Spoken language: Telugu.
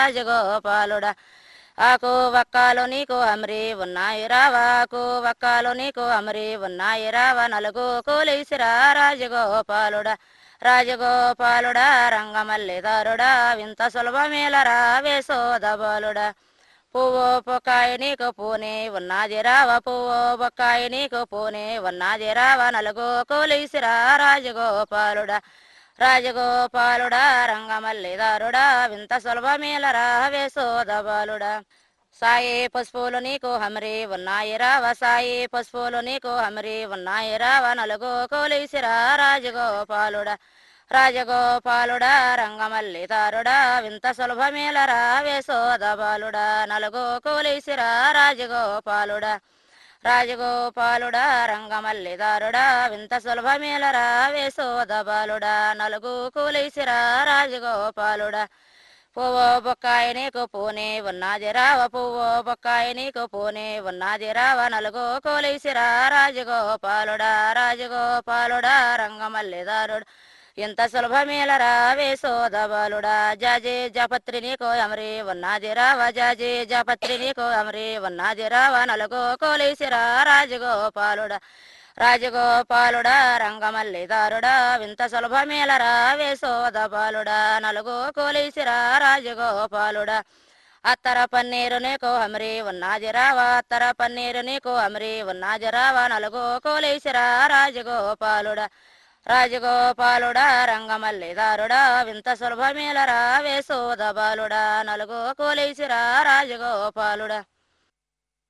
రాజగోపాలుడా ఆకు వక్కాలు నీకు అమరి ఉన్నాయి రావా ఆకు వక్కాలు నీకు అమరి ఉన్నాయి రావా నలుగు కూలేసిరా రాజగోపాలుడా రాజగోపాలుడా రంగమల్లిదారుడా వింత సులభమేలరా వేసోదబాలుడా పువ్వు పొక్కాయ నీకు పూని ఉన్నది రావ పువ్వు బొక్కాయ నీకు పూని ఉన్నది రావ నలుగు కూలేసిరా రాజగోపాలుడా రాజగోపాలుడా రంగమల్లిదారుడా వింత సులభమేలరా వేసోదబాలుడా సాయి పసుపులు నీకు హమరి ఉన్నాయి రావ సాయి పసుపులు నీకు హమరి ఉన్నాయి రావ నలుగు కోలేసిరా రాజగోపాలుడా రాజగోపాలుడా రంగమల్లిదారుడా వింత సులభమేలరా వేసోదబాలుడా నలుగు కోలేసిరా రాజగోపాలుడా రాజగోపాలుడా రంగమల్లిదారుడా వింత సులభమేలరా వేసోదబాలుడా నలుగు కూలేసిరా రాజగోపాలుడా పువ్వు బొక్కాయ నీకు పూని ఉన్నది రావ పువ్వు బొక్కాయ నీకు పూని ఉన్నది రావ నలుగు కోలేసిరా రాజగోపాలుడా రాజగోపాలుడా రంగమల్లిదారుడు ఇంత సులభమేలరా వేసోదబాలుడా జాజి జపత్రి నీకు అమరి ఉన్నది రావ జాజి జపత్రి నీకు అమరి ఉన్నది రావ నలుగు కోలేసిరా రాజగోపాలుడా రాజగోపాలుడా రంగమల్లిదారుడా వింత సులభమేలరా వేసోదబాలుడా నలుగు కోలేసిరా రాజగోపాలుడా అత్తర పన్నీరు నీకు అమరి ఉన్నది రావా అత్తర పన్నీరు నీకు అమరి ఉన్నది రావా నలుగు కోలేసిరా రాజగోపాలుడా రాజగోపాలుడా రంగమల్లిదారుడా వింత సులభమేలరా వేసోదబాలుడా నలుగు కోలేసిరా రాజగోపాలుడా